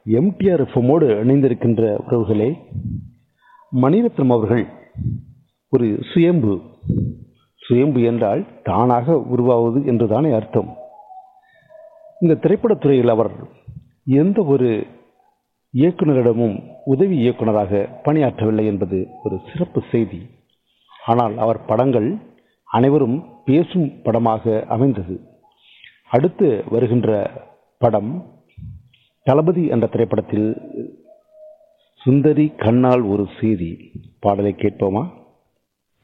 MTR எஃப்எம்மோடு இணைந்திருக்கின்ற உறவுகளே மணிரத்னம் அவர்கள் ஒரு சுயம்பு சுயம்பு என்றால் தானாக உருவாவது என்றுதானே அர்த்தம் இந்த திரைப்படத்துறையில் அவர் எந்த ஒரு இயக்குனரிடமும் உதவி இயக்குனராக பணியாற்றவில்லை என்பது ஒரு சிறப்பு செய்தி ஆனால் அவர் படங்கள் அனைவரும் பேசும் படமாக அமைந்தது அடுத்து வருகின்ற படம் தளபதி என்ற திரைப்படத்தில் சுந்தரி கண்ணால் ஒரு செய்தி பாடலை கேட்போமா